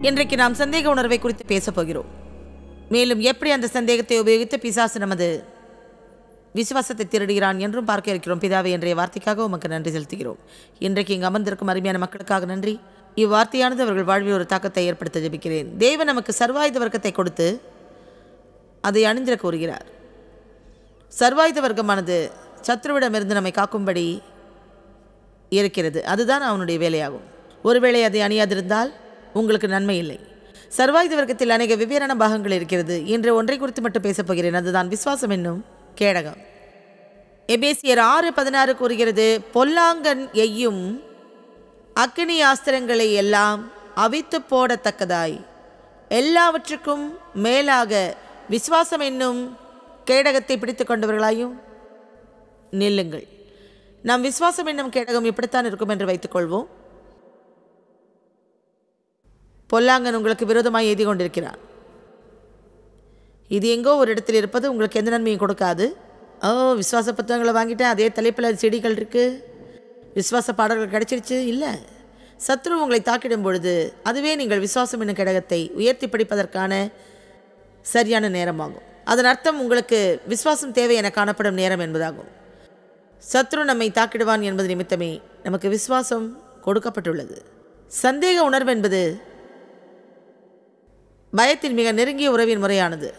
இன்றைக்கு நாம் சந்தேக உணர்வை குறித்து பேசப் போகிறோம் மேலும் எப்படி அந்த சந்தேகத்தை உபயோகித்து பிசாசு நமது விசுவாசத்தை திருடுகிறான் என்றும் பார்க்க இருக்கிறோம் பிதாவை இன்றைய வார்த்தைக்காக உமக்கு நன்றி செலுத்துகிறோம் இன்றைக்கு இங்கு அமர்ந்திருக்கும் அருமையான மக்களுக்காக நன்றி இவ்வார்த்தையானது அவர்கள் வாழ்வில் ஒரு தாக்கத்தை ஏற்படுத்த ஜெபிக்கிறேன் தேவன் நமக்கு சர்வாயுத வர்க்கத்தை கொடுத்து அதை அணிந்திர கூறுகிறார் சர்வாயுத வர்க்கமானது சத்ருவிடமிருந்து நம்மை காக்கும்படி இருக்கிறது அதுதான் அவனுடைய வேலையாகும் ஒருவேளை அதை அணியாதிருந்தால் உங்களுக்கு நன்மை இல்லை சர்வாயுத வர்க்கத்தில் அநேக வெவ்வேறான பாகங்கள் இருக்கிறது இன்று ஒன்றை குறித்து மட்டும் பேசப் போகிறேன் அதுதான் விசுவாசம் என்னும் கேடகம் எபேசியர் ஆறு பதினாறு கூறுகிறது பொல்லாங்கன் எய்யும் அக்கினி ஆஸ்திரங்களை எல்லாம் அவித்து போடத்தக்கதாய் எல்லாவற்றுக்கும் மேலாக விசுவாசம் என்னும் கேடகத்தை பிடித்து கொண்டவர்களாயும் நில்லுங்கள் நம் விசுவாசம் என்னும் கேடகம் இப்படித்தான் இருக்கும் என்று வைத்துக்கொள்வோம் பொல்லாங்கன் உங்களுக்கு விரோதமாய் எழுதி கொண்டிருக்கிறான் இது எங்கோ ஒரு இடத்தில் இருப்பது உங்களுக்கு எந்த நன்மையும் கொடுக்காது ஓ விசுவாச புத்தகங்களை வாங்கிட்டேன் அதே தலைப்பில் செடிகள் இருக்குது விசுவாச பாடல்கள் கிடைச்சிருச்சு இல்லை சத்ரு உங்களை தாக்கிடும் பொழுது அதுவே நீங்கள் விசுவாசம் என்னும் கிடகத்தை உயர்த்தி படிப்பதற்கான சரியான நேரமாகும் அதன் அர்த்தம் உங்களுக்கு விசுவாசம் தேவை என காணப்படும் நேரம் என்பதாகும் சத்ரு நம்மை தாக்கிடுவான் என்பது நிமித்தமே நமக்கு விசுவாசம் கொடுக்கப்பட்டுள்ளது சந்தேக உணர்வு என்பது பயத்தின் மிக நெருங்கிய உறவின் முறையானது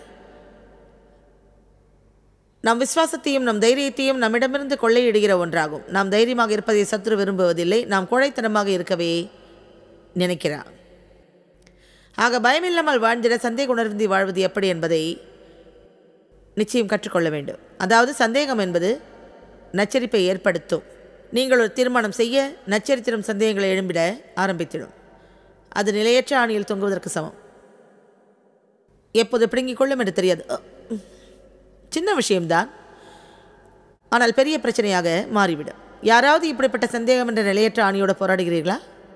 நம் விசுவாசத்தையும் நம் தைரியத்தையும் நம்மிடமிருந்து கொள்ளையிடுகிற ஒன்றாகும் நாம் தைரியமாக இருப்பதை சத்ரு விரும்புவதில்லை நாம் கோழைத்தனமாக இருக்கவே நினைக்கிறான் ஆக பயமில்லாமல் வாழ்ந்திட சந்தேக உணர்ந்தி வாழ்வது எப்படி என்பதை நிச்சயம் கற்றுக்கொள்ள வேண்டும் அதாவது சந்தேகம் என்பது நச்சரிப்பை ஏற்படுத்தும் நீங்கள் ஒரு தீர்மானம் செய்ய நச்சரித்திடும் சந்தேகங்களை எழும்பிட ஆரம்பித்திடும் அது நிலையற்ற ஆணியில் தொங்குவதற்கு சமம் எப்போது பிடுங்கிக் கொள்ளும் என்று தெரியாது அ, ம். சின்ன விஷயம்தான் ஆனால் பெரிய பிரச்சனையாக மாறிவிடும் யாராவது இப்படிப்பட்ட சந்தேகம் என்ற நிலையற்ற ஆணியோடு போராடுகிறீர்களா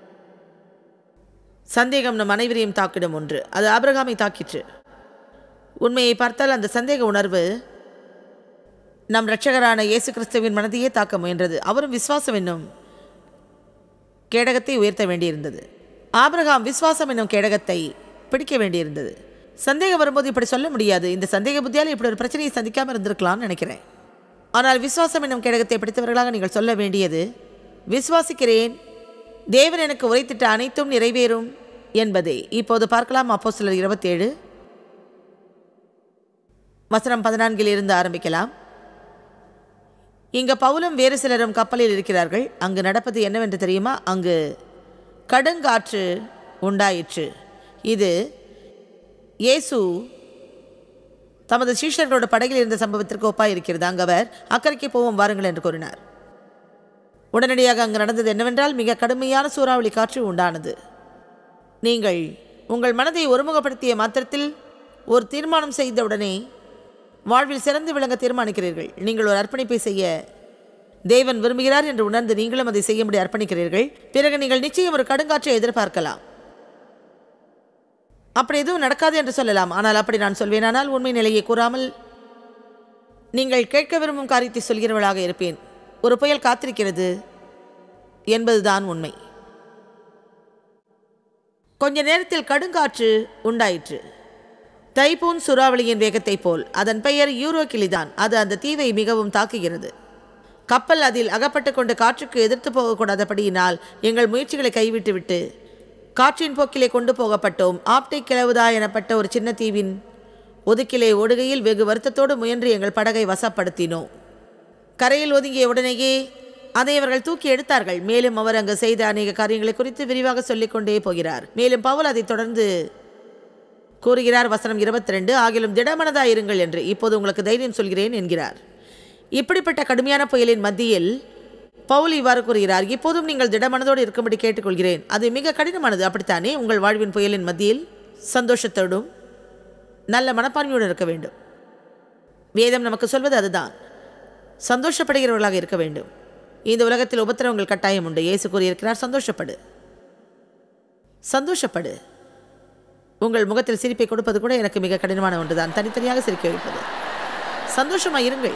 சந்தேகம் நம் அனைவரையும் தாக்கிடும் ஒன்று அது ஆபிரகாமை தாக்கிற்று உண்மையை பார்த்தால் அந்த சந்தேக உணர்வு நம் இரட்சகரான இயேசு கிறிஸ்துவின் மனதையே தாக்க முயன்றது அவரும் விசுவாசம் என்னும் கேடகத்தை உயர்த்த வேண்டியிருந்தது ஆபிரகாம் விசுவாசம் என்னும் கேடகத்தை பிடிக்க வேண்டியிருந்தது சந்தேகம் வரும்போது இப்படி சொல்ல முடியாது இந்த சந்தேக புத்தியால் இப்படி ஒரு பிரச்சனையை சந்திக்காமல் இருந்திருக்கலாம்னு நினைக்கிறேன் ஆனால் விசுவாசம் என்னும் கேடகத்தை பிடித்தவர்களாக நீங்கள் சொல்ல வேண்டியது விசுவாசிக்கிறேன் தேவன் எனக்கு உரைத்திட்ட அனைத்தும் நிறைவேறும் என்பதை இப்போது பார்க்கலாம் அப்போ சிலர் இருபத்தேழு வசனம் பதினான்கில் இருந்து ஆரம்பிக்கலாம் இங்க பவுலும் வேறு சிலரும் கப்பலில் இருக்கிறார்கள் அங்கு நடப்பது என்னவென்று தெரியுமா அங்கு கடுங்காற்று உண்டாயிற்று இது இயேசு தமது சீஷர்களோட படகில் இருந்த சம்பவத்திற்கு ஒப்பாய் இருக்கிறது அங்கு அவர் அக்கறைக்கு போவோம் வாருங்கள் என்று கூறினார் உடனடியாக அங்கு நடந்தது என்னவென்றால் மிக கடுமையான சூறாவளி காற்று உண்டானது நீங்கள் உங்கள் மனதை ஒருமுகப்படுத்திய மாத்திரத்தில் ஒரு தீர்மானம் செய்தவுடனே வாழ்வில் சிறந்து விளங்க தீர்மானிக்கிறீர்கள் நீங்கள் ஒரு அர்ப்பணிப்பை செய்ய தேவன் விரும்புகிறார் என்று உணர்ந்து நீங்களும் அதை செய்யும்படி அர்ப்பணிக்கிறீர்கள் பிறகு நீங்கள் நிச்சயம் ஒரு கடுங்காற்றை எதிர்பார்க்கலாம் அப்படி எதுவும் நடக்காது என்று சொல்லலாம் ஆனால் அப்படி நான் சொல்வேனானால் உண்மை நிலையை கூறாமல் நீங்கள் கேட்க விரும்பும் காரியத்தை சொல்கிறவளாக இருப்பேன் ஒரு புயல் காத்திருக்கிறது என்பதுதான் உண்மை கொஞ்ச நேரத்தில் கடுங்காற்று உண்டாயிற்று தைப்பூன் சூறாவளியின் வேகத்தைப் போல் அதன் பெயர் யூரோ கிளிதான் அது அந்த தீவை மிகவும் தாக்குகிறது கப்பல் அதில் அகப்பட்டு கொண்டு காற்றுக்கு எதிர்த்து போகக்கூடாதபடியினால் எங்கள் முயற்சிகளை கைவிட்டுவிட்டு காற்றின் போக்கிலே கொண்டு போகப்பட்டோம் ஆப்டிக் கிளவுதா எனப்பட்ட ஒரு சின்ன தீவின் ஒதுக்கிலே ஓடுகையில் வெகு வருத்தத்தோடு முயன்று எங்கள் படகை வசப்படுத்தினோம் கரையில் ஒதுங்கிய உடனேயே அதை அவர்கள் தூக்கி எடுத்தார்கள் மேலும் அவர் அங்கு செய்த அநேக காரியங்களை குறித்து விரிவாக சொல்லிக்கொண்டே போகிறார் மேலும் பவுல் அதைத் தொடர்ந்து கூறுகிறார் வசனம் இருபத்தி ரெண்டு ஆகிலும் திடமனதா இருங்கள் என்று இப்போது உங்களுக்கு தைரியம் சொல்கிறேன் என்கிறார் இப்படிப்பட்ட கடுமையான புயலின் மத்தியில் பவுல் இவ்வாறு கூறுகிறார் இப்போதும் நீங்கள் திடமனதோடு இருக்கும்படி கேட்டுக்கொள்கிறேன் அது மிக கடினமானது அப்படித்தானே உங்கள் வாழ்வின் புயலின் மத்தியில் சந்தோஷத்தோடும் நல்ல மனப்பான்மையோடு இருக்க வேண்டும் வேதம் நமக்கு சொல்வது அதுதான் சந்தோஷப்படுகிறவர்களாக இருக்க வேண்டும் இந்த உலகத்தில் உபத்திரவங்கள் கட்டாயம் உண்டு இயேசு கூறியிருக்கிறார் சந்தோஷப்படு சந்தோஷப்படு உங்கள் முகத்தில் சிரிப்பை கொடுப்பது கூட எனக்கு மிக கடினமான ஒன்றுதான் தனித்தனியாக சிரிக்க வைப்பது சந்தோஷமாக இருங்கள்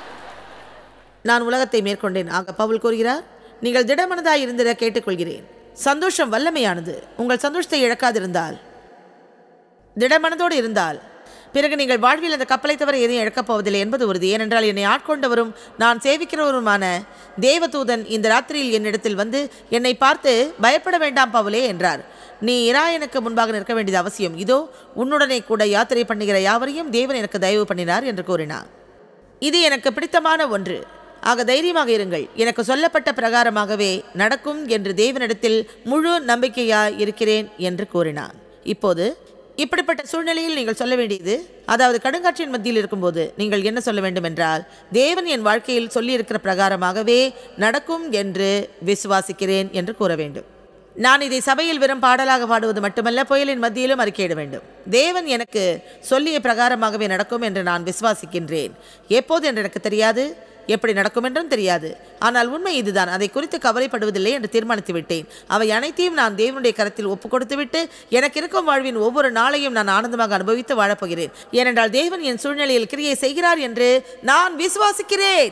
நான் உலகத்தை மேற்கொண்டேன் ஆக பவுல் கூறுகிறார் நீங்கள் திடமனதாய் இருந்திட கேட்டுக்கொள்கிறேன் சந்தோஷம் வல்லமையானது உங்கள் சந்தோஷத்தை இழக்காதிருந்தால் திடமனதோடு இருந்தால் பிறகு நீங்கள் வாழ்வில் அந்த கப்பலை தவிர எதையும் இழக்கப் போவதில்லை என்பது உறுதி ஏனென்றால் என்னை ஆட்கொண்டவரும் நான் சேவிக்கிறவருமான தேவதூதன் இந்த ராத்திரியில் என்னிடத்தில் வந்து என்னை பார்த்து பயப்பட வேண்டாம் பவுலே என்றார் நீ இராயனுக்கு முன்பாக நிற்க வேண்டியது அவசியம் இதோ உன்னுடனே கூட யாத்திரை பண்ணுகிற யாவரையும் தேவன் எனக்கு தயவு பண்ணினார் என்று கூறினார் இது எனக்கு பிடித்தமான ஒன்று ஆக தைரியமாக இருங்கள் எனக்கு சொல்லப்பட்ட பிரகாரமாகவே நடக்கும் என்று தேவனிடத்தில் முழு நம்பிக்கையாய் இருக்கிறேன் என்று கூறினான் இப்போது இப்படிப்பட்ட சூழ்நிலையில் நீங்கள் சொல்ல வேண்டியது அதாவது கடுங்காற்றின் மத்தியில் இருக்கும்போது நீங்கள் என்ன சொல்ல வேண்டும் என்றால் தேவன் என் வாழ்க்கையில் சொல்லியிருக்கிற பிரகாரமாகவே நடக்கும் என்று விசுவாசிக்கிறேன் என்று கூற வேண்டும் நான் இதை சபையில் வெறும் பாடலாக பாடுவது மட்டுமல்ல புயலின் மத்தியிலும் அறிக்கையிட வேண்டும் தேவன் எனக்கு சொல்லிய பிரகாரமாகவே நடக்கும் என்று நான் விசுவாசிக்கின்றேன் எப்போது என்று எனக்கு தெரியாது எப்படி நடக்கும் என்றும் தெரியாது ஆனால் உண்மை இதுதான் அதை குறித்து கவலைப்படுவதில்லை என்று தீர்மானித்து விட்டேன் அவை அனைத்தையும் நான் தேவனுடைய கரத்தில் ஒப்புக் கொடுத்துவிட்டு எனக்கு இருக்கும் வாழ்வின் ஒவ்வொரு நாளையும் நான் ஆனந்தமாக அனுபவித்து வாழப்போகிறேன் ஏனென்றால் தேவன் என் சூழ்நிலையில் கிரியை செய்கிறார் என்று நான் விசுவாசிக்கிறேன்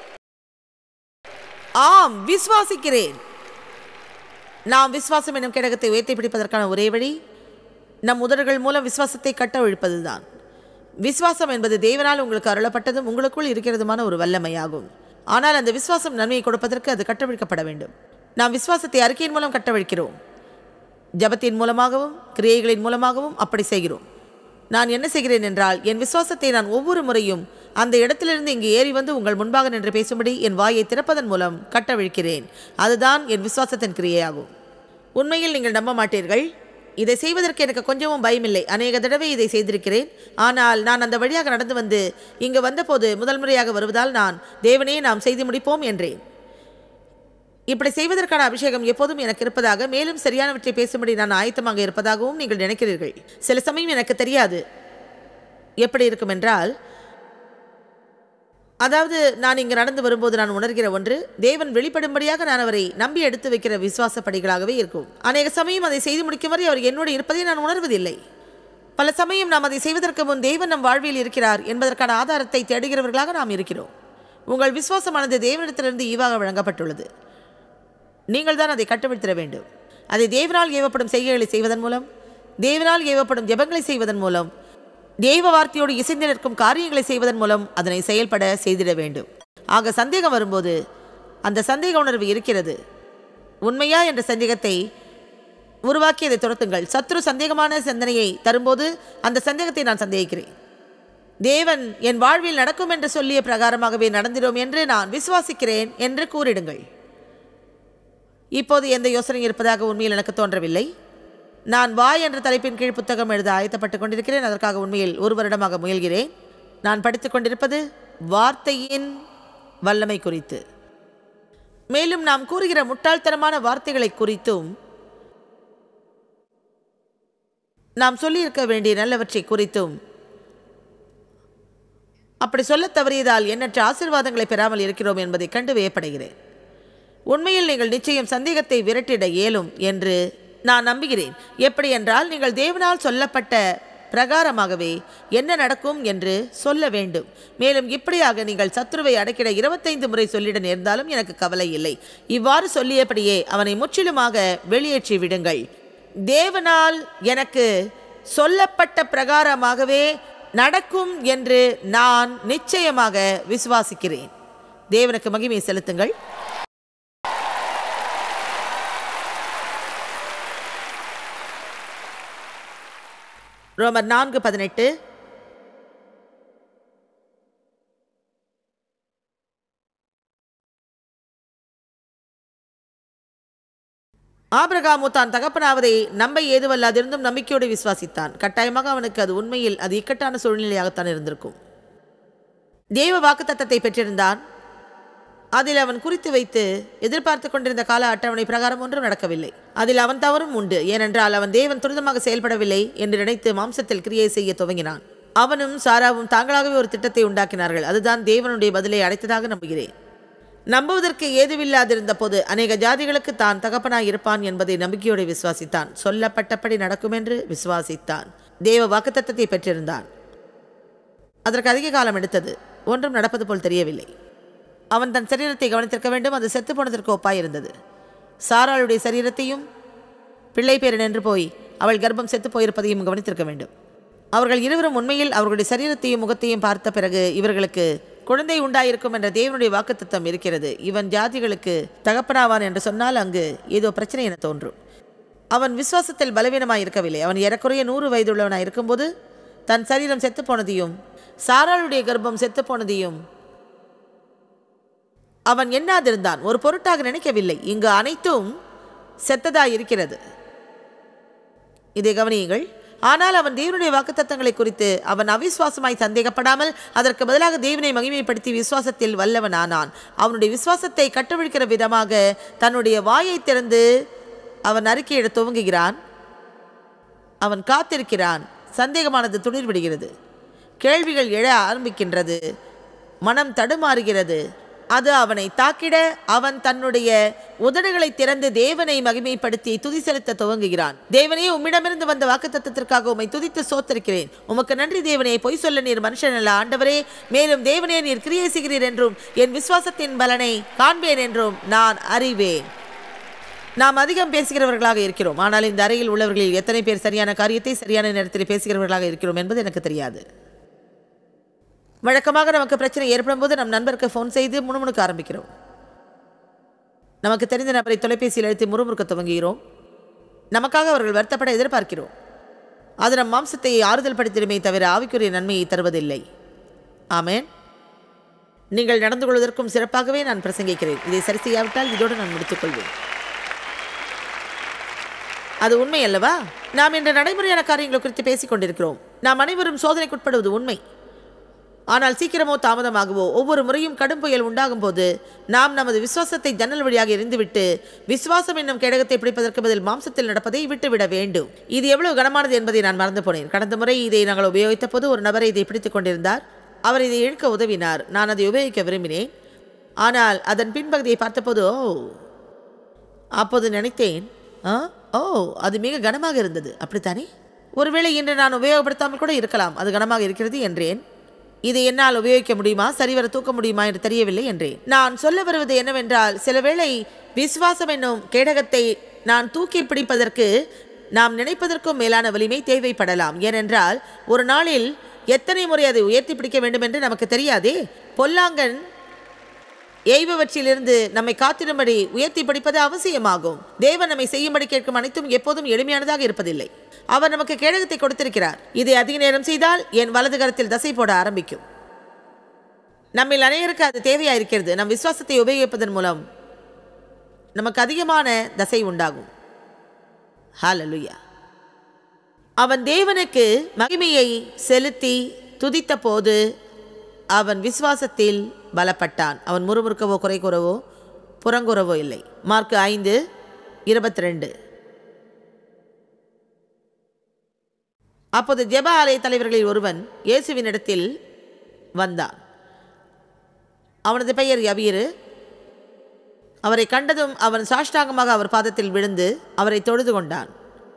ஆம் விசுவாசிக்கிறேன் நாம் விசுவாசம் என்னும் கிடகத்தை உயர்த்தி பிடிப்பதற்கான ஒரே வழி நம் உதடுகள் மூலம் விசுவாசத்தை கட்டவிழ்ப்பதுதான் விசுவாசம் என்பது தேவனால் உங்களுக்கு அருளப்பட்டதும் உங்களுக்குள் இருக்கிறதுமான ஒரு வல்லமையாகும் ஆனால் அந்த விசுவாசம் நன்மையை கொடுப்பதற்கு அது கட்டவிழ்க்கப்பட வேண்டும் நாம் விசுவாசத்தை அறிக்கையின் மூலம் கட்டவிழ்க்கிறோம் ஜபத்தின் மூலமாகவும் கிரியைகளின் மூலமாகவும் அப்படி செய்கிறோம் நான் என்ன செய்கிறேன் என்றால் என் விசுவாசத்தை நான் ஒவ்வொரு முறையும் அந்த இடத்திலிருந்து இங்கு ஏறி வந்து உங்கள் முன்பாக நின்று பேசும்படி என் வாயை திறப்பதன் மூலம் கட்டவிழ்க்கிறேன் அதுதான் என் விசுவாசத்தின் கிரியையாகும் உண்மையில் நீங்கள் நம்ப மாட்டீர்கள் இதை செய்வதற்கு எனக்கு கொஞ்சமும் பயமில்லை அநேக தடவை இதை செய்திருக்கிறேன் ஆனால் நான் அந்த வழியாக நடந்து வந்து இங்கு வந்தபோது முதல் முறையாக வருவதால் நான் தேவனே நாம் செய்து முடிப்போம் என்றேன் இப்படி செய்வதற்கான அபிஷேகம் எப்போதும் எனக்கு இருப்பதாக மேலும் சரியானவற்றை பேசும்படி நான் ஆயத்தமாக இருப்பதாகவும் நீங்கள் நினைக்கிறீர்கள் சில சமயம் எனக்கு தெரியாது எப்படி இருக்கும் என்றால் அதாவது நான் இங்கு நடந்து வரும்போது நான் உணர்கிற ஒன்று தேவன் வெளிப்படும்படியாக நான் அவரை நம்பி எடுத்து வைக்கிற விசுவாச படிகளாகவே இருக்கும் அநேக சமயம் அதை செய்து முடிக்கும் வரை அவர் என்னோடு இருப்பதை நான் உணர்வதில்லை பல சமயம் நாம் அதை செய்வதற்கு முன் தேவன் நம் வாழ்வில் இருக்கிறார் என்பதற்கான ஆதாரத்தை தேடுகிறவர்களாக நாம் இருக்கிறோம் உங்கள் விசுவாசமானது தேவனிடத்திலிருந்து ஈவாக வழங்கப்பட்டுள்ளது நீங்கள் தான் அதை கட்டுப்படுத்திட வேண்டும் அதை தேவனால் ஏவப்படும் செய்கைகளை செய்வதன் மூலம் தேவனால் ஏவப்படும் ஜெபங்களை செய்வதன் மூலம் தேவ வார்த்தையோடு இசைந்து நிற்கும் காரியங்களை செய்வதன் மூலம் அதனை செயல்பட செய்திட வேண்டும் ஆக சந்தேகம் வரும்போது அந்த சந்தேக உணர்வு இருக்கிறது உண்மையா என்ற சந்தேகத்தை உருவாக்கியதை துரத்துங்கள் சத்ரு சந்தேகமான சிந்தனையை தரும்போது அந்த சந்தேகத்தை நான் சந்தேகிக்கிறேன் தேவன் என் வாழ்வில் நடக்கும் என்று சொல்லிய பிரகாரமாகவே நடந்திடும் என்று நான் விசுவாசிக்கிறேன் என்று கூறிடுங்கள் இப்போது எந்த யோசனை இருப்பதாக உண்மையில் எனக்கு தோன்றவில்லை நான் வாய் என்ற தலைப்பின் கீழ் புத்தகம் எழுத ஆயத்தப்பட்டுக் கொண்டிருக்கிறேன் அதற்காக உண்மையில் ஒரு வருடமாக முயல்கிறேன் நான் படித்துக் கொண்டிருப்பது வார்த்தையின் வல்லமை குறித்து மேலும் நாம் கூறுகிற முட்டாள்தனமான வார்த்தைகளை குறித்தும் நாம் சொல்லியிருக்க வேண்டிய நல்லவற்றை குறித்தும் அப்படி சொல்லத் தவறியதால் எண்ணற்ற ஆசீர்வாதங்களை பெறாமல் இருக்கிறோம் என்பதை கண்டு வியப்படைகிறேன் உண்மையில் நீங்கள் நிச்சயம் சந்தேகத்தை விரட்டிட இயலும் என்று நான் நம்புகிறேன் எப்படி என்றால் நீங்கள் தேவனால் சொல்லப்பட்ட பிரகாரமாகவே என்ன நடக்கும் என்று சொல்ல வேண்டும் மேலும் இப்படியாக நீங்கள் சத்ருவை அடக்கிட இருபத்தைந்து முறை சொல்லிட நேர்ந்தாலும் எனக்கு கவலை இல்லை இவ்வாறு சொல்லியபடியே அவனை முற்றிலுமாக வெளியேற்றி விடுங்கள் தேவனால் எனக்கு சொல்லப்பட்ட பிரகாரமாகவே நடக்கும் என்று நான் நிச்சயமாக விசுவாசிக்கிறேன் தேவனுக்கு மகிமை செலுத்துங்கள் ரோமர் நான்கு பதினெட்டு ஆபிரகாமு தான் தகப்பனாவதை நம்ப ஏதுவல்லாதிருந்தும் நம்பிக்கையோடு விசுவாசித்தான் கட்டாயமாக அவனுக்கு அது உண்மையில் அது இக்கட்டான சூழ்நிலையாகத்தான் இருந்திருக்கும் தேவ வாக்குத்தத்தத்தை பெற்றிருந்தான் அதில் அவன் குறித்து வைத்து எதிர்பார்த்து கொண்டிருந்த கால அட்டவணை பிரகாரம் ஒன்றும் நடக்கவில்லை அதில் அவன் தவறும் உண்டு ஏனென்றால் அவன் தேவன் துரிதமாக செயல்படவில்லை என்று நினைத்து மாம்சத்தில் கிரியை செய்ய துவங்கினான் அவனும் சாராவும் தாங்களாகவே ஒரு திட்டத்தை உண்டாக்கினார்கள் அதுதான் தேவனுடைய பதிலை அடைத்ததாக நம்புகிறேன் நம்புவதற்கு ஏதுவில்லாதிருந்த போது அநேக ஜாதிகளுக்கு தான் தகப்பனாய் இருப்பான் என்பதை நம்பிக்கையோடு விசுவாசித்தான் சொல்லப்பட்டபடி நடக்கும் என்று விசுவாசித்தான் தேவ வாக்குத்தத்தத்தை பெற்றிருந்தான் அதற்கு அதிக காலம் எடுத்தது ஒன்றும் நடப்பது போல் தெரியவில்லை அவன் தன் சரீரத்தை கவனித்திருக்க வேண்டும் அது செத்து போனதற்கு ஒப்பாயிருந்தது சாராளுடைய சரீரத்தையும் பிள்ளை பேர் நின்று போய் அவள் கர்ப்பம் செத்து போயிருப்பதையும் கவனித்திருக்க வேண்டும் அவர்கள் இருவரும் உண்மையில் அவர்களுடைய சரீரத்தையும் முகத்தையும் பார்த்த பிறகு இவர்களுக்கு குழந்தை உண்டாயிருக்கும் என்ற தேவனுடைய வாக்குத்தத்தம் இருக்கிறது இவன் ஜாதிகளுக்கு தகப்பனாவான் என்று சொன்னால் அங்கு ஏதோ பிரச்சனை என தோன்றும் அவன் விசுவாசத்தில் பலவீனமாய் இருக்கவில்லை அவன் ஏறக்குறைய நூறு வயதுள்ளவனாய் இருக்கும்போது தன் சரீரம் செத்துப் போனதையும் சாராளுடைய கர்ப்பம் செத்துப் போனதையும் அவன் எண்ணாதிருந்தான் ஒரு பொருட்டாக நினைக்கவில்லை இங்கு அனைத்தும் செத்ததாய் இருக்கிறது இதை கவனியுங்கள் ஆனால் அவன் தேவனுடைய வாக்குத்தத்தங்களை குறித்து அவன் அவிசுவாசமாய் சந்தேகப்படாமல் அதற்கு பதிலாக தேவனை மகிமைப்படுத்தி விசுவாசத்தில் வல்லவனானான் அவனுடைய விசுவாசத்தை கட்டவிழ்க்கிற விதமாக தன்னுடைய வாயை திறந்து அவன் அறிக்கையிட துவங்குகிறான் அவன் காத்திருக்கிறான் சந்தேகமானது துளிர் விடுகிறது கேள்விகள் எழ ஆரம்பிக்கின்றது மனம் தடுமாறுகிறது அது அவனை தாக்கிட அவன் தன்னுடைய உதடுகளை திறந்து தேவனை மகிமைப்படுத்தி துதி செலுத்த துவங்குகிறான் தேவனே உம்மிடமிருந்து வந்த வாக்குத்தத்தத்திற்காக உம்மை துதித்து சோத்திருக்கிறேன் உமக்கு நன்றி தேவனே பொய் சொல்ல நீர் மனுஷன் அல்ல ஆண்டவரே மேலும் தேவனே நீர் கிரியை செய்கிறீர் என்றும் என் விசுவாசத்தின் பலனை காண்பேன் என்றும் நான் அறிவேன் நாம் அதிகம் பேசுகிறவர்களாக இருக்கிறோம் ஆனால் இந்த அறையில் உள்ளவர்களில் எத்தனை பேர் சரியான காரியத்தை சரியான நேரத்தில் பேசுகிறவர்களாக இருக்கிறோம் என்பது எனக்கு தெரியாது வழக்கமாக நமக்கு பிரச்சனை ஏற்படும் போது நம் நண்பருக்கு ஃபோன் செய்து முணுமுணுக்க ஆரம்பிக்கிறோம் நமக்கு தெரிந்த நபரை தொலைபேசியில் அழைத்து முறுமுறுக்க துவங்குகிறோம் நமக்காக அவர்கள் வருத்தப்பட எதிர்பார்க்கிறோம் அது நம் மாம்சத்தை ஆறுதல் படுத்திடுமே தவிர ஆவிக்குரிய நன்மையை தருவதில்லை ஆமேன் நீங்கள் நடந்து கொள்வதற்கும் சிறப்பாகவே நான் பிரசங்கிக்கிறேன் இதை சரி செய்யாவிட்டால் இதோடு நான் முடித்துக்கொள்வேன் அது உண்மை அல்லவா நாம் இன்று நடைமுறையான காரியங்கள் குறித்து பேசிக் கொண்டிருக்கிறோம் நாம் அனைவரும் சோதனைக்குட்படுவது உண்மை ஆனால் சீக்கிரமோ தாமதமாகவோ ஒவ்வொரு முறையும் கடும் புயல் உண்டாகும் போது நாம் நமது விசுவாசத்தை ஜன்னல் வழியாக எரிந்துவிட்டு விசுவாசம் என்னும் கேடகத்தை பிடிப்பதற்கு பதில் மாம்சத்தில் நடப்பதை விட்டுவிட வேண்டும் இது எவ்வளவு கனமானது என்பதை நான் மறந்து போனேன் கடந்த முறை இதை நாங்கள் உபயோகித்த போது ஒரு நபரை இதை பிடித்துக் கொண்டிருந்தார் அவர் இதை இழுக்க உதவினார் நான் அதை உபயோகிக்க விரும்பினேன் ஆனால் அதன் பின்பகுதியை பார்த்தபோது ஓ அப்போது நினைத்தேன் ஆ ஓ அது மிக கனமாக இருந்தது அப்படித்தானே ஒருவேளை இன்று நான் உபயோகப்படுத்தாமல் கூட இருக்கலாம் அது கனமாக இருக்கிறது என்றேன் இதை என்னால் உபயோகிக்க முடியுமா சரிவர தூக்க முடியுமா என்று தெரியவில்லை என்றேன் நான் சொல்ல வருவது என்னவென்றால் சில வேளை விசுவாசம் என்னும் கேடகத்தை நான் தூக்கி பிடிப்பதற்கு நாம் நினைப்பதற்கும் மேலான வலிமை தேவைப்படலாம் ஏனென்றால் ஒரு நாளில் எத்தனை முறை அதை உயர்த்தி பிடிக்க வேண்டும் என்று நமக்கு தெரியாதே பொல்லாங்கன் எய்பவற்றிலிருந்து நம்மை காத்திடும்படி உயர்த்தி படிப்பது அவசியமாகும் தேவன் நம்மை செய்யும்படி கேட்கும் அனைத்தும் எப்போதும் எளிமையானதாக இருப்பதில்லை அவர் நமக்கு கேடகத்தை கொடுத்திருக்கிறார் இதை அதிக நேரம் செய்தால் என் வலது கரத்தில் தசை போட ஆரம்பிக்கும் நம்மில் அநேகருக்கு அது தேவையா இருக்கிறது நம் விசுவாசத்தை உபயோகிப்பதன் மூலம் நமக்கு அதிகமான தசை உண்டாகும் ஹalleluya அவன் தேவனுக்கு மகிமையை செலுத்தி துதித்த போது அவன் விசுவாசத்தில் பலப்பட்டான் அவன் முறுமுறுக்கவோ குறை கூறவோ புறங்குறவோ இல்லை மார்க் ஐந்து இருபத்தி ரெண்டு அப்போது ஜெப ஆலய தலைவர்களில் ஒருவன் இயேசுவினிடத்தில் வந்தான் அவனது பெயர் யவீரு அவரை கண்டதும் அவன் சாஷ்டாங்கமாக அவர் பாதத்தில் விழுந்து அவரை தொழுது கொண்டான்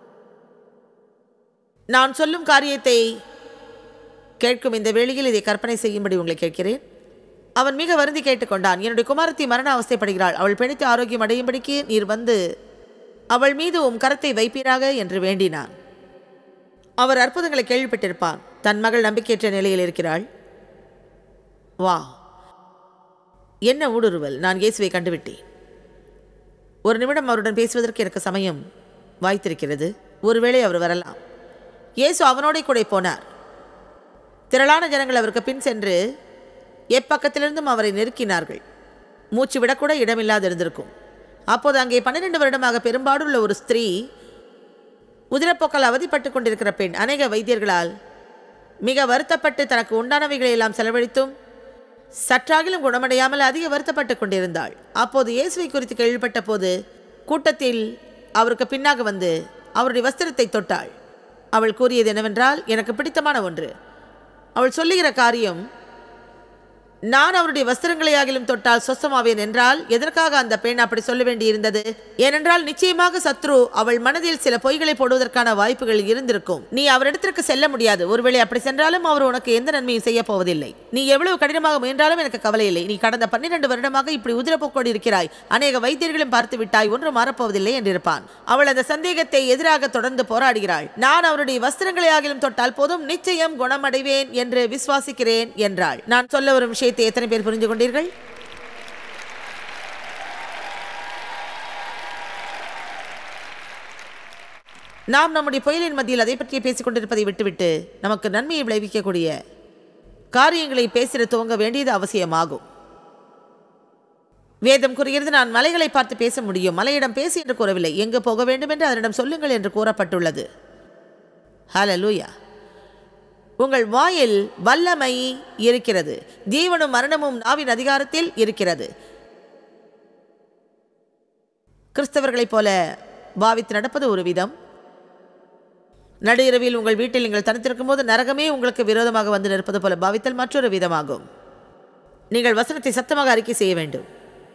நான் சொல்லும் காரியத்தை கேட்கும் இந்த வேளையில் இதை கற்பனை செய்யும்படி உங்களை கேட்கிறேன் அவன் மிக வருந்தி கேட்டுக்கொண்டான் என்னுடைய குமாரத்தி மரண அவஸ்தைப்படுகிறாள் அவள் பிணித்து ஆரோக்கியம் அடையும்படிக்கு நீர் வந்து அவள் மீது உம் கரத்தை வைப்பீராக என்று வேண்டினான் அவர் அற்புதங்களை கேள்விப்பட்டிருப்பான் தன் மகள் நம்பிக்கையற்ற நிலையில் இருக்கிறாள் வா என்ன ஊடுருவல் நான் இயேசுவை கண்டுவிட்டேன் ஒரு நிமிடம் அவருடன் பேசுவதற்கு எனக்கு சமயம் வாய்த்திருக்கிறது ஒருவேளை அவர் வரலாம் இயேசு அவனோட கூட போனார் திரளான ஜனங்கள் அவருக்கு பின் சென்று எப்பக்கத்திலிருந்தும் அவரை நெருக்கினார்கள் மூச்சு விடக்கூட இடமில்லாது இருந்திருக்கும் அப்போது அங்கே பன்னிரெண்டு வருடமாக பெரும்பாடுள்ள ஒரு ஸ்திரீ உதிரப்போக்கால் அவதிப்பட்டு கொண்டிருக்கிற பெண் அநேக வைத்தியர்களால் மிக வருத்தப்பட்டு தனக்கு உண்டானவைகளை எல்லாம் செலவழித்தும் சற்றாகிலும் குணமடையாமல் அதிக வருத்தப்பட்டு கொண்டிருந்தாள் அப்போது இயேசுவை குறித்து கேள்விப்பட்ட போது கூட்டத்தில் அவருக்கு பின்னாக வந்து அவருடைய வஸ்திரத்தை தொட்டாள் அவள் கூறியது என்னவென்றால் எனக்கு பிடித்தமான ஒன்று அவள் சொல்லுகிற காரியம் நான் அவருடைய வஸ்திரங்களை ஆகிலும் தொட்டால் சொஸ்தமாவேன் என்றால் எதற்காக அந்த பெண் அப்படி சொல்ல வேண்டியிருந்தது ஏனென்றால் நிச்சயமாக சத்ரு அவள் மனதில் சில பொய்களை போடுவதற்கான வாய்ப்புகள் இருந்திருக்கும் நீ அவரிடத்திற்கு செல்ல முடியாது ஒருவேளை அப்படி சென்றாலும் அவர் உனக்கு எந்த நன்மையும் செய்ய போவதில்லை நீ எவ்வளவு கடினமாக முயன்றாலும் எனக்கு கவலை இல்லை நீ கடந்த பன்னிரண்டு வருடமாக இப்படி உதிரப்போக்கோடு இருக்கிறாய் அநேக வைத்தியர்களும் பார்த்து விட்டாய் ஒன்று மாறப்போவதில்லை என்றிருப்பான் அவள் அந்த சந்தேகத்தை எதிராக தொடர்ந்து போராடுகிறாள் நான் அவருடைய வஸ்திரங்களை ஆகிலும் தொட்டால் போதும் நிச்சயம் குணமடைவேன் என்று விசுவாசிக்கிறேன் என்றாள் நான் சொல்ல வரும் விஷயத்தை எத்தனை பேர் புரிந்து கொண்டீர்கள் நாம் நம்முடைய புயலின் மத்தியில் அதை பற்றியே பேசிக் கொண்டிருப்பதை விட்டுவிட்டு நமக்கு நன்மையை விளைவிக்கக்கூடிய காரியங்களை பேசிட துவங்க வேண்டியது அவசியமாகும் வேதம் கூறுகிறது நான் மலைகளை பார்த்து பேச முடியும் மலையிடம் பேசி என்று கூறவில்லை எங்கு போக வேண்டும் என்று அதனிடம் சொல்லுங்கள் என்று கூறப்பட்டுள்ளது ஹalleluya உங்கள் வாயில் வல்லமை இருக்கிறது ஜீவனும் மரணமும் நாவின் அதிகாரத்தில் இருக்கிறது கிறிஸ்தவர்களைப் போல பாவித்து நடப்பது ஒரு விதம் நடு இரவில் உங்கள் வீட்டில் நீங்கள் தனித்திருக்கும் போது நரகமே உங்களுக்கு விரோதமாக வந்து நிற்பது போல பாவித்தல் மற்றொரு விதமாகும் நீங்கள் வசனத்தை சத்தமாக அறிக்கை செய்ய வேண்டும்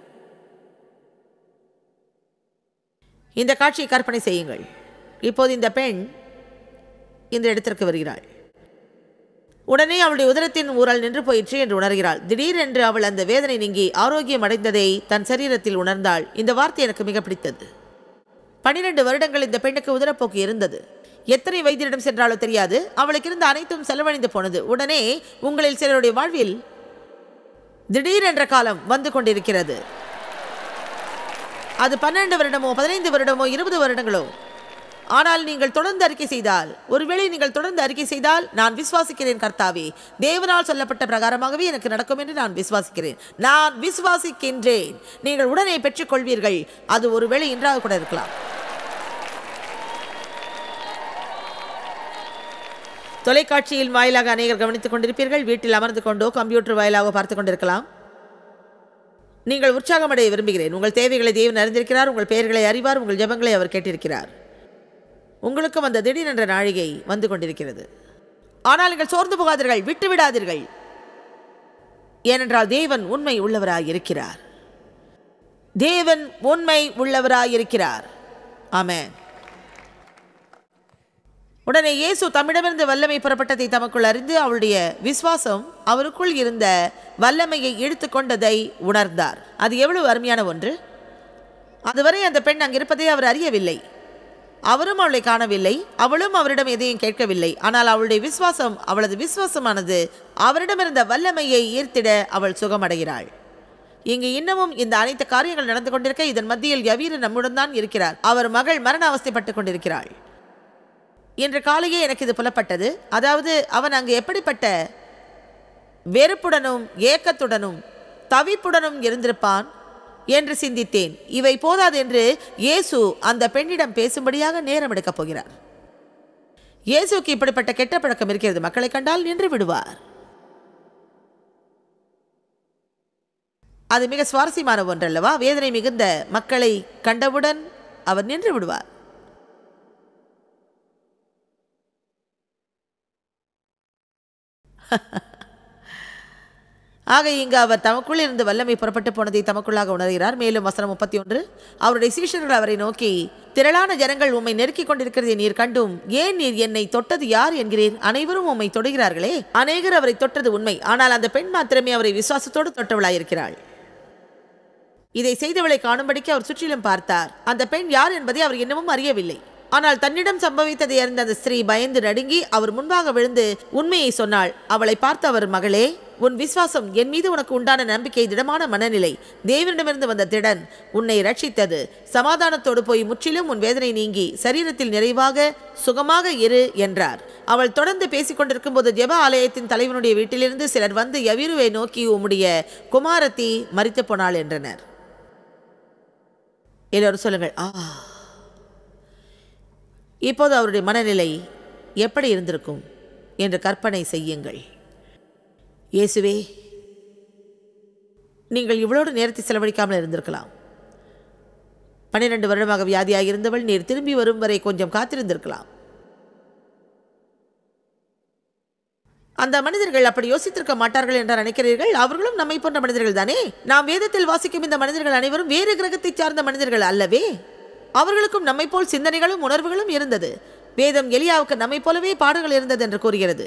இந்த காட்சியை கற்பனை செய்யுங்கள் இப்போது இந்த பெண் இந்த இடத்திற்கு வருகிறாள் உடனே அவளுடைய உதரத்தின் ஊரல் நின்று போயிற்று என்று உணர்கிறாள் திடீரென்று அவள் அந்த வேதனை நீங்கி ஆரோக்கியம் அடைந்ததை தன் சரீரத்தில் உணர்ந்தாள் இந்த வார்த்தை எனக்கு மிக பிடித்தது பன்னிரண்டு வருடங்கள் இந்த பெண்ணுக்கு உதரப்போக்கு இருந்தது எத்தனை வைத்தியரிடம் சென்றாலோ தெரியாது அவளுக்கு இருந்த அனைத்தும் செலவழிந்து போனது உடனே உங்களில் சிலருடைய வாழ்வில் திடீரென்ற காலம் வந்து கொண்டிருக்கிறது அது பன்னெண்டு வருடமோ பதினைந்து வருடமோ இருபது வருடங்களோ ஆனால் நீங்கள் தொடர்ந்து அறிக்கை செய்தால் ஒருவேளை நீங்கள் தொடர்ந்து அறிக்கை செய்தால் நான் விசுவாசிக்கிறேன் கர்த்தாவே தேவனால் சொல்லப்பட்ட பிரகாரமாகவே எனக்கு நடக்கும் என்று நான் விசுவாசிக்கிறேன் நான் விசுவாசிக்கின்றேன் நீங்கள் உடனே பெற்றுக்கொள்வீர்கள் அது ஒருவேளை இன்றாக கூட இருக்கலாம் தொலைக்காட்சியில் வாயிலாக அநேகர் கவனித்துக் கொண்டிருப்பீர்கள் வீட்டில் அமர்ந்து கொண்டோ கம்ப்யூட்டர் வாயிலாக பார்த்து கொண்டிருக்கலாம் நீங்கள் உற்சாகமடைய விரும்புகிறேன் உங்கள் தேவைகளை தேவன் அறிந்திருக்கிறார் உங்கள் பெயர்களை அறிவார் உங்கள் ஜெபங்களை அவர் கேட்டிருக்கிறார் உங்களுக்கும் அந்த திடீரென்ற நாழிகை வந்து கொண்டிருக்கிறது ஆனால் நீங்கள் சோர்ந்து போகாதீர்கள் விட்டு விடாதீர்கள் ஏனென்றால் தேவன் உண்மை உள்ளவராய் இருக்கிறார் தேவன் உண்மை உள்ளவராய் இருக்கிறார் ஆமென் உடனே இயேசு தம்மிடமிருந்து வல்லமை புறப்பட்டதை தமக்குள் அறிந்து அவளுடைய விசுவாசம் அவருக்குள் இருந்த வல்லமையை இழுத்துக்கொண்டதை உணர்ந்தார் அது எவ்வளவு அருமையான ஒன்று அதுவரை அந்த பெண் அங்கிருப்பதை அவர் அறியவில்லை அவரும் அவளை காணவில்லை அவளும் அவரிடம் எதையும் கேட்கவில்லை ஆனால் அவளுடைய விசுவாசம் அவளது விசுவாசமானது அவரிடமிருந்த வல்லமையை ஈர்த்திட அவள் சுகமடைகிறாள் இங்கு இன்னமும் இந்த அனைத்து காரியங்கள் நடந்து கொண்டிருக்க இதன் மத்தியில் யவீரு நம்முடன் தான் இருக்கிறார் அவர் மகள் மரண அவஸ்தைப்பட்டுக் கொண்டிருக்கிறாள் இன்று காலையே எனக்கு இது புலப்பட்டது அதாவது அவன் அங்கு எப்படிப்பட்ட வெறுப்புடனும் ஏக்கத்துடனும் தவிப்புடனும் இருந்திருப்பான் என்று சிந்தித்தேன் இவை போதாது என்று இயேசு அந்த பெண்ணிடம் பேசும்படியாக நேரம் எடுக்கப் போகிறார் இயேசுக்கு இப்படிப்பட்ட கெட்ட பழக்கம் இருக்கிறது மக்களை கண்டால் நின்று விடுவார் அது மிக சுவாரஸ்யமான ஒன்றல்லவா வேதனை மிகுந்த மக்களை கண்டவுடன் அவர் நின்று விடுவார் ஆக இங்கு அவர் தமக்குள் இருந்து வல்லமை புறப்பட்டு போனதை தமக்குள்ளாக உணர்கிறார் மேலும் வசனம் முப்பத்தி ஒன்று அவருடைய சீஷர்கள் அவரை நோக்கி திரளான ஜனங்கள் உம்மை நெருக்கிக் கொண்டிருக்கிறதை நீர் கண்டும் ஏன் நீர் என்னை தொட்டது யார் என்கிறீர் அனைவரும் உம்மை தொடுகிறார்களே அநேகர் அவரை தொட்டது உண்மை ஆனால் அந்த பெண் மாத்திரமே அவரை விசுவாசத்தோடு தொட்டவளாயிருக்கிறாள் இதை செய்தவளை காணும்படிக்கு அவர் சுற்றிலும் பார்த்தார் அந்த பெண் யார் என்பதை அவர் இன்னமும் அறியவில்லை ஆனால் தன்னிடம் சம்பவித்ததை அறிந்த அந்த ஸ்திரீ பயந்து நடுங்கி அவர் முன்பாக விழுந்து உண்மையை சொன்னாள் அவளை பார்த்த அவர் மகளே உன் விசுவாசம் என் மீது உனக்கு உண்டான நம்பிக்கை திடமான மனநிலை தேவனிடமிருந்து வந்த திடன் உன்னை ரட்சித்தது சமாதானத்தோடு போய் முற்றிலும் உன் வேதனை நீங்கி சரீரத்தில் நிறைவாக சுகமாக இரு என்றார் அவள் தொடர்ந்து பேசிக் கொண்டிருக்கும் போது ஜெப ஆலயத்தின் தலைவனுடைய வீட்டிலிருந்து சிலர் வந்து யவிருவை நோக்கி உம்முடைய குமாரத்தி மறித்து போனாள் என்றனர் எல்லோரும் சொல்லுங்கள் ஆ இப்போது அவருடைய மனநிலை எப்படி இருந்திருக்கும் என்று கற்பனை செய்யுங்கள் இயேசுவே நீங்கள் இவ்வளோடு நேரத்தை செலவழிக்காமல் இருந்திருக்கலாம் பன்னிரண்டு வருடமாக வியாதியாக இருந்தவள் நீர் திரும்பி வரும் வரை கொஞ்சம் காத்திருந்திருக்கலாம் அந்த மனிதர்கள் அப்படி யோசித்திருக்க மாட்டார்கள் என்று நினைக்கிறீர்கள் அவர்களும் நம்மை போன்ற மனிதர்கள் தானே நாம் வேதத்தில் வாசிக்கும் இந்த மனிதர்கள் அனைவரும் வேறு கிரகத்தை சார்ந்த மனிதர்கள் அல்லவே அவர்களுக்கும் நம்மை போல் சிந்தனைகளும் உணர்வுகளும் இருந்தது வேதம் எலியாவுக்கு நம்மை போலவே பாடுகள் இருந்தது என்று கூறுகிறது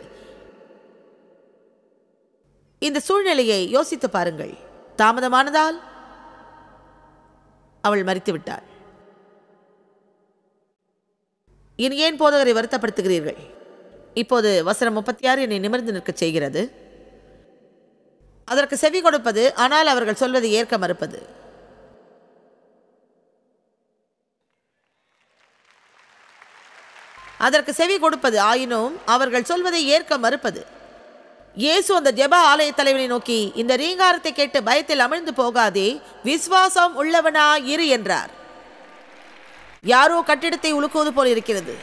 இந்த சூழ்நிலையை யோசித்து பாருங்கள் தாமதமானதால் அவள் மறித்து விட்டாள் இனி ஏன் போதகரை வருத்தப்படுத்துகிறீர்கள் இப்போது வசனம் முப்பத்தி ஆறு என்னை நிமிர்ந்து நிற்கச் செய்கிறது அதற்கு செவி கொடுப்பது ஆனால் அவர்கள் சொல்வதை ஏற்க மறுப்பது அதற்கு செவி கொடுப்பது ஆயினும் அவர்கள் சொல்வதை ஏற்க மறுப்பது இயேசு அந்த ஜெப ஆலய தலைவனை நோக்கி இந்த ரீங்காரத்தை கேட்டு பயத்தில் அமிழ்ந்து போகாதே விசுவாசம் உள்ளவனா இரு என்றார் யாரோ கட்டிடத்தை உலுக்குவது போல் இருக்கிறது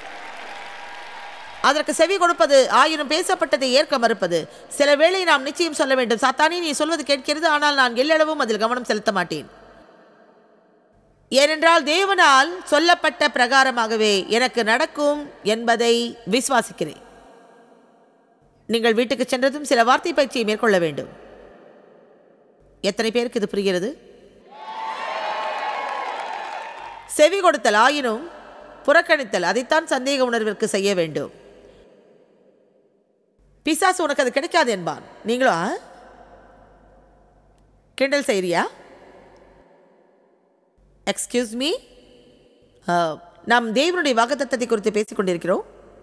அதற்கு செவி கொடுப்பது ஆயினும் பேசப்பட்டதை ஏற்க மறுப்பது சில வேளை நாம் நிச்சயம் சொல்ல வேண்டும் சாத்தானே நீ சொல்வது கேட்கிறது ஆனால் நான் எல்லளவும் அதில் கவனம் செலுத்த மாட்டேன் ஏனென்றால் தேவனால் சொல்லப்பட்ட பிரகாரமாகவே எனக்கு நடக்கும் என்பதை விசுவாசிக்கிறேன் நீங்கள் வீட்டுக்கு சென்றதும் சில வார்த்தை பயிற்சியை மேற்கொள்ள வேண்டும் எத்தனை பேருக்கு இது புரிகிறது செவி கொடுத்தல் ஆயினும் புறக்கணித்தல் அதைத்தான் சந்தேக உணர்விற்கு செய்ய வேண்டும் பிசாசு உனக்கு அது கிடைக்காது என்பான் நீங்களும் ஆ? கிண்டல் செய்றியா எக்ஸ்கியூஸ் மீ நாம் தேவனுடைய வாக்குத்தத்தத்தை குறித்து பேசிக் கொண்டிருக்கிறோம்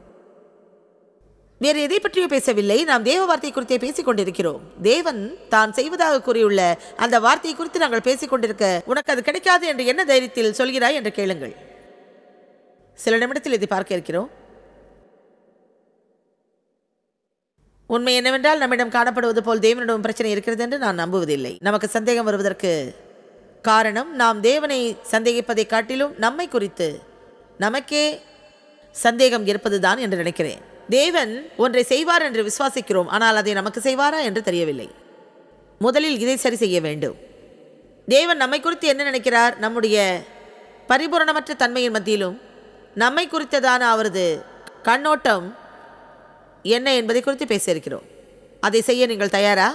வேறு எதை பற்றியும் பேசவில்லை நாம் தேவ வார்த்தை குறித்தே பேசிக் கொண்டிருக்கிறோம் தேவன் தான் செய்வதாக கூறியுள்ள அந்த வார்த்தையை குறித்து நாங்கள் பேசிக் கொண்டிருக்க உனக்கு அது கிடைக்காது என்று என்ன தைரியத்தில் சொல்கிறாய் என்று கேளுங்கள் சில நிமிடத்தில் இதை பார்க்க இருக்கிறோம் உண்மை என்னவென்றால் நம்மிடம் காணப்படுவது போல் தேவனிடம் பிரச்சனை இருக்கிறது என்று நான் நம்புவதில்லை நமக்கு சந்தேகம் வருவதற்கு காரணம் நாம் தேவனை சந்தேகிப்பதை காட்டிலும் நம்மை குறித்து நமக்கே சந்தேகம் இருப்பதுதான் என்று நினைக்கிறேன் தேவன் ஒன்றை செய்வார் என்று விசுவாசிக்கிறோம் ஆனால் அதை நமக்கு செய்வாரா என்று தெரியவில்லை முதலில் இதை சரி செய்ய வேண்டும் தேவன் நம்மை குறித்து என்ன நினைக்கிறார் நம்முடைய பரிபூரணமற்ற தன்மையின் மத்தியிலும் நம்மை குறித்ததான அவரது கண்ணோட்டம் என்ன என்பதை குறித்து பேச இருக்கிறோம் அதை செய்ய நீங்கள் தயாரா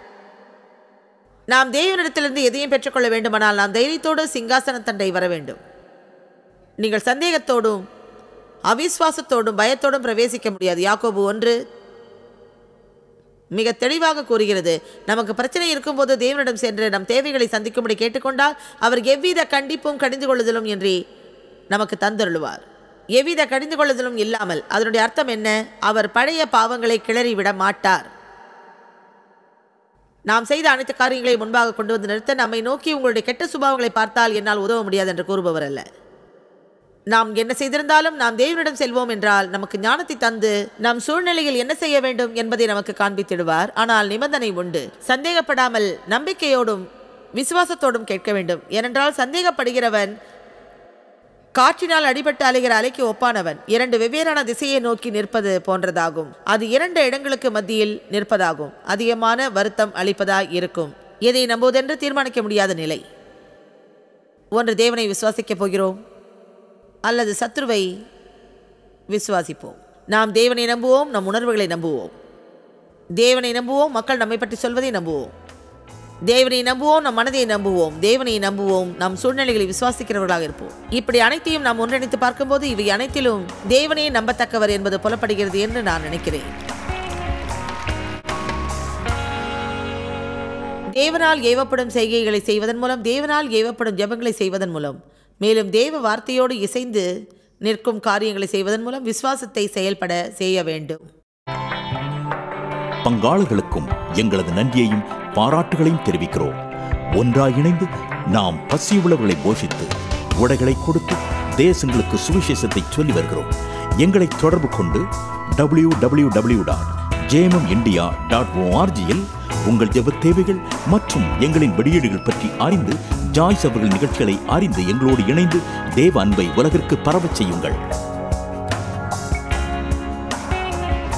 நாம் தேவனிடத்திலிருந்து எதையும் பெற்றுக்கொள்ள வேண்டுமானால் நாம் தைரியத்தோடு சிங்காசன தண்டை வர வேண்டும் நீங்கள் சந்தேகத்தோடும் அவிஸ்வாசத்தோடும் பயத்தோடும் பிரவேசிக்க முடியாது யாக்கோபு ஒன்று மிக தெளிவாக கூறுகிறது நமக்கு பிரச்சனை இருக்கும்போது தேவனிடம் சென்று நம் தேவைகளை சந்திக்கும்படி கேட்டுக்கொண்டால் அவர் எவ்வித கண்டிப்பும் கடிந்து கொள்ளுதலும் என்று நமக்கு தந்தருளுவார் எவ்வித கடிந்து கொள்ளுதலும் இல்லாமல் அதனுடைய அர்த்தம் என்ன அவர் பழைய பாவங்களை கிளறி விட மாட்டார் நாம் செய்த அனைத்து காரியங்களையும் முன்பாக கொண்டு வந்து நிறுத்த நம்மை நோக்கி உங்களுடைய கெட்ட சுபாவங்களை பார்த்தால் என்னால் உதவ முடியாது என்று கூறுபவர் அல்ல நாம் என்ன செய்திருந்தாலும் நாம் தேவனிடம் செல்வோம் என்றால் நமக்கு ஞானத்தை தந்து நம் சூழ்நிலையில் என்ன செய்ய வேண்டும் என்பதை நமக்கு காண்பித்திடுவார் ஆனால் நிபந்தனை உண்டு சந்தேகப்படாமல் நம்பிக்கையோடும் விசுவாசத்தோடும் கேட்க வேண்டும் ஏனென்றால் சந்தேகப்படுகிறவன் காற்றினால் அடிபட்டு அலைகிற அலைக்கு ஒப்பானவன் இரண்டு வெவ்வேறான திசையை நோக்கி நிற்பது போன்றதாகும் அது இரண்டு இடங்களுக்கு மத்தியில் நிற்பதாகும் அதிகமான வருத்தம் அளிப்பதாய் இருக்கும் எதை நம்புவதென்று தீர்மானிக்க முடியாத நிலை ஒன்று தேவனை விசுவாசிக்கப் போகிறோம் அல்லது சத்ருவை விசுவாசிப்போம் நாம் தேவனை நம்புவோம் நம் உணர்வுகளை நம்புவோம் தேவனை நம்புவோம் மக்கள் நம்மை பற்றி சொல்வதை நம்புவோம் தேவனை நம்புவோம் நம் மனதை நம்புவோம் தேவனை நம்புவோம் நம் சூழ்நிலைகளை விசுவாசிக்கிறவர்களாக இருப்போம் இப்படி அனைத்தையும் நாம் ஒன்றிணைத்து பார்க்கும்போது இவை அனைத்திலும் தேவனே நம்பத்தக்கவர் என்பது புலப்படுகிறது என்று நான் நினைக்கிறேன் தேவனால் ஏவப்படும் செய்கைகளை செய்வதன் மூலம் தேவனால் ஏவப்படும் ஜெபங்களை செய்வதன் மூலம் மேலும் தேவ வார்த்தையோடு இசைந்து நிற்கும் காரியங்களை செய்வதன் மூலம் விசுவாசத்தை செயல்பட செய்ய வேண்டும் பங்காளர்களுக்கும் எங்களது நன்றியையும் பாராட்டுகளையும் தெரிவிக்கிறோம் ஒன்றாய் இணைந்து நாம் பசியுள்ளவர்களை போஷித்து உடைகளை கொடுத்து தேசங்களுக்கு சுவிசேஷத்தை சொல்லி வருகிறோம் எங்களை தொடர்பு கொண்டு W W W dot J M M India dot ஓஆர்ஜியில் உங்கள் ஜெப தேவைகள் மற்றும் எங்களின் வெளியீடுகள் பற்றி அறிந்து ஜாய்ஸ் அவர்கள் நிகழ்ச்சிகளை அறிந்து எங்களோடு இணைந்து தேவ அன்பை உலகிற்கு பரவச் செய்யுங்கள்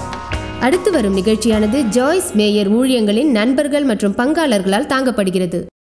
அடுத்து வரும் நிகழ்ச்சியானது ஜாய்ஸ் மேயர் ஊழியங்களின் நண்பர்கள் மற்றும் பங்காளர்களால் தாங்கப்படுகிறது